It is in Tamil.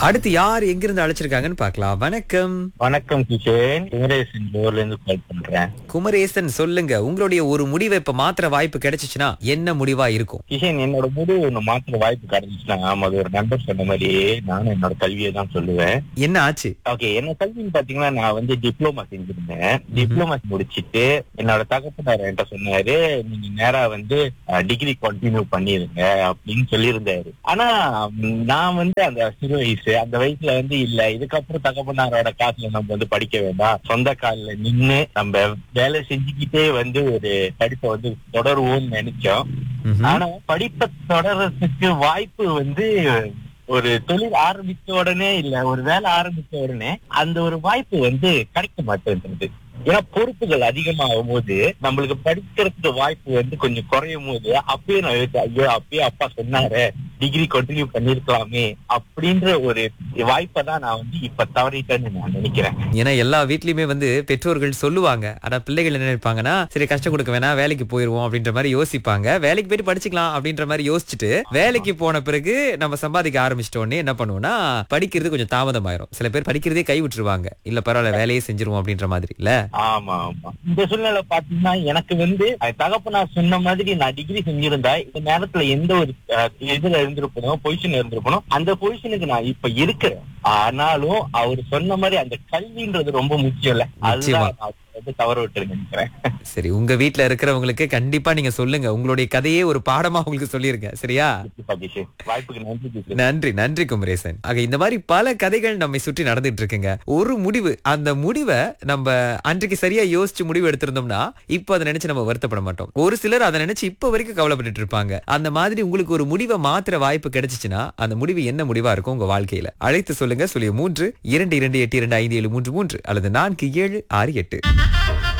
அடுத்து யார் எங்கிருந்து அழைச்சிருக்காங்கன்னு பார்க்கலாம் வணக்கம் வணக்கம் கிஷன் குமரேசன் ஊர்ல இருந்து கால் பண்றேன் குமரேசன் சொல்லுங்க உங்களுடைய ஒரு முடிவை இப்ப மாத்திர வாய்ப்பு கிடைச்சிச்சுன்னா என்ன முடிவா இருக்கும் கிஷன் என்னோட முடிவு ஒண்ணு மாத்திர வாய்ப்பு கிடைச்சிச்சுன்னா ஆமா அது ஒரு நண்பர் சொன்ன மாதிரி நானும் என்னோட கல்வியை தான் சொல்லுவேன் என்ன ஆச்சு ஓகே என்ன கல்வின்னு பாத்தீங்கன்னா நான் வந்து டிப்ளமா செஞ்சிருந்தேன் டிப்ளமா முடிச்சிட்டு என்னோட தகப்பனார் என்கிட்ட சொன்னாரு நீங்க நேரா வந்து டிகிரி கண்டினியூ பண்ணிருங்க அப்படின்னு சொல்லியிருந்தாரு ஆனா ம், நான் வந்து அந்த சிறு வயசு அந்த வயசுல வந்து இல்ல இதுக்கப்புறம் தகப்பனாரோட காசுல நம்ம வந்து படிக்க வேண்டாம் சொந்த கால்ல நின்னு நம்ம வேலை செஞ்சுக்கிட்டே வந்து ஒரு படிப்பை வந்து தொடருவோம்னு நினைச்சோம் ம்ஹும். ஆனா படிப்பை தொடர்றதுக்கு வாய்ப்பு வந்து ஒரு தொழில் ஆரம்பிச்ச உடனே இல்ல ஒரு வேலை ஆரம்பிச்ச உடனே அந்த ஒரு வாய்ப்பு வந்து கிடைக்க மாட்டேன்றது ஏன்னா பொறுப்புகள் அதிகமாகும் போது நம்மளுக்கு படிக்கிறதுக்கு வாய்ப்பு வந்து கொஞ்சம் குறையும் போது அப்பயே நான் யோசிச்சேன், ஐயோ அப்பயே அப்பா சொன்னாரு டிகிரி கண்டினியூ பண்ணிருக்கலாமே அப்படின்ற ஒரு வாய்ப்பை தான் நான் வந்து இப்ப தவறிட்டேன்னு நான் நினைக்கிறேன் ஏன்னா எல்லா வீட்லயுமே வந்து பெற்றோர்கள் சொல்லுவாங்க ஆனா பிள்ளைகள் என்ன நினைப்பாங்கன்னா சரி கஷ்டம் கொடுக்க வேணாம் வேலைக்கு போயிருவோம் அப்படின்ற மாதிரி யோசிப்பாங்க வேலைக்கு போயிட்டு படிச்சுக்கலாம் அப்படின்ற மாதிரி யோசிச்சுட்டு வேலைக்கு போன பிறகு நம்ம சம்பாதிக்க ஆரம்பிச்சிட்ட உடனே என்ன பண்ணுவோம்னா படிக்கிறது கொஞ்சம் தாமதமாயிரும் சில பேர் படிக்கிறதே கை விட்டுருவாங்க இல்ல பரவாயில்ல வேலையே செஞ்சிருவோம் அப்படின்ற மாதிரி இல்ல ஆமா ஆமா இந்த சூழ்நிலை பாத்தீங்கன்னா எனக்கு வந்து அஹ், தகப்பனார் சொன்ன மாதிரி நான் டிகிரி செஞ்சிருந்தா இந்த நேரத்துல எந்த ஒரு அஹ், இதுல இருந்திருப்பனோ பொசிஷன் இருந்திருப்பனோ அந்த பொசிஷனுக்கு நான் இப்ப இருக்கிறேன் ஆனாலும் அவர் சொன்ன மாதிரி அந்த கல்வின்றது ரொம்ப முக்கியம் இல்ல நிச்சயமா. அதுதான் நான் வந்து தவற விட்டு நினைக்கிறேன் சரி உங்க வீட்ல இருக்கிறவங்களுக்கு கண்டிப்பா நீங்க சொல்லுங்க உங்களுடைய கதையே ஒரு பாடமா உங்களுக்கு சொல்லிருங்க சரியா கண்டிப்பா கிஷன். வாய்ப்புக்கு நன்றி கிஷன். நன்றி நன்றி குமரேசன் ஆக இந்த மாதிரி பல கதைகள் நம்மை சுற்றி நடந்துட்டு இருக்குங்க ஒரு முடிவு அந்த முடிவை நம்ம அன்றைக்கு சரியா யோசிச்சு முடிவு எடுத்திருந்தோம்னா இப்ப அதை நினைச்சு நம்ம வருத்தப்பட மாட்டோம் ஒரு சிலர் அதை நினைச்சு இப்ப வரைக்கும் கவலைப்பட்டுட்டு இருப்பாங்க அந்த மாதிரி உங்களுக்கு ஒரு முடிவை மாத்திர வாய்ப்பு கிடைச்சிச்சுன்னா அந்த முடிவு என்ன முடிவா இருக்கும் உங்க வாழ்க்கையில அழைத்து சொல்லுங்க சொல்லிய மூன்று இரண்டு இரண்டு எட்டு இரண்டு ஐந்து ஏழு மூன்று மூன்று அல்லது நான்கு ஏழு ஆறு எட்டு